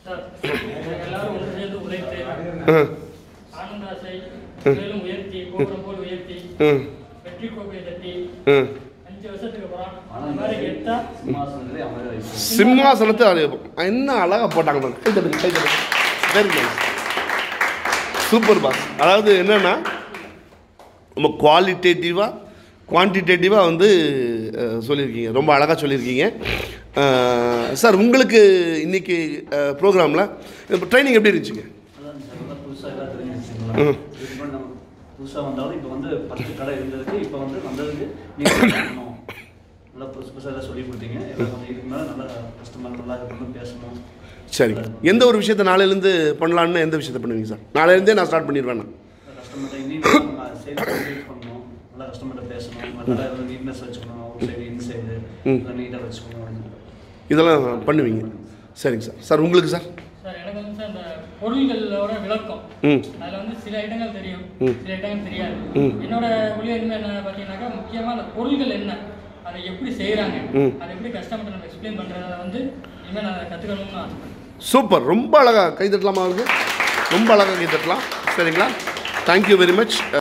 Sir நாங்கள் எல்லாரும் ஒன்று சேர்ந்து உழைத்து ம் ஆனந்தாசை மேலும் உயர்த்தி கோபுரம் போல் உயர்த்தி ம் வெற்றி கோப்பையை தட்டி ம் அஞ்சு வருஷத்துக்கு அப்புறம் இந்த மாதிரி கெத்தா சிம்மாசனத்திலே அமர வைப்போம் சிம்மாசனத்தை அறிவிப்போம் என்ன அழகாக போட்டாங்க பாருங்க. கை தட்டுங்க கை தட்டுங்க வெரி நைஸ் சூப்பர் பாஸ் அதாவது என்னென்னா ரொம்ப குவாலிட்டேட்டிவாக குவான்டிடேட்டிவாக வந்து அஹ், சொல்லியிருக்கீங்க ரொம்ப அழகாக சொல்லியிருக்கீங்க அஹ், சார் உங்களுக்கு இன்னைக்கு ப்ரோக்ராமில் இப்போ ட்ரைனிங் எப்படி இருந்துச்சுங்க அதான் சார் நல்லா புதுசாக எல்லாம் தெரிஞ்சிருச்சுங்களா ம். இதுக்கு முன்னாடி நம்ம புதுசாக வந்தாலும் இப்போ வந்து பத்து கடை இருந்ததுக்கு இப்போ வந்து வந்ததுக்கு நீங்கள் பண்ணணும் நல்லா புதுசு புதுசாக எல்லாம் சொல்லி கொடுத்தீங்க எல்லாம் கொஞ்சம் இதுக்கு மேலே நல்லா கஸ்டமர் நல்லா இருக்கணும் பேசணும் சரிங்க எந்த ஒரு விஷயத்தை நாளையிலேருந்து பண்ணலான்னு எந்த விஷயத்தை பண்ணுவீங்க சார் நாளையிலேருந்தே நான் ஸ்டார்ட் பண்ணிடுவேன் நான் கஸ்டமர்கிட்ட இன்னும் நம்ம சேல்ஸ் என்கரேஜ் பண்ணணும் நல்லா கஸ்டமர்கிட்ட பேசணும் நல்லா நீட்னஸ் வச்சுக்கணும் அவுட் சைடு இன்சைடு ம். நல்லா நீட்டாக வச்சுக்கணும் அப்படின்னு. இதெல்லாம் பண்ணுவீங்க சரிங்க சார் சார் உங்களுக்கு சார் சார் எனக்கு வந்து சார் இந்த பொருள்களோட விளக்கம் ம் அதில் வந்து சில இடங்கள் தெரியும் ம். சில இடங்கள் தெரியாது ம். என்னோட ஒளி என்ன என்ன பார்த்தீங்கன்னாக்கா முக்கியமாக அந்த பொருள்கள் என்ன அதை எப்படி செய்கிறாங்க ம். அதை எப்படி கஸ்டமர்கிட்ட நம்ம எக்ஸ்பிளைன் பண்ணுறத வந்து இனிமேல் நான் அதை கற்றுக்கணும்னு ஆசைப்படுறேன் சூப்பர் ரொம்ப அழகாக கை தட்டலாமா அவருக்கு ரொம்ப அழகாக கை தட்டலாம் சரிங்களா தேங்க்யூ வெரி மச்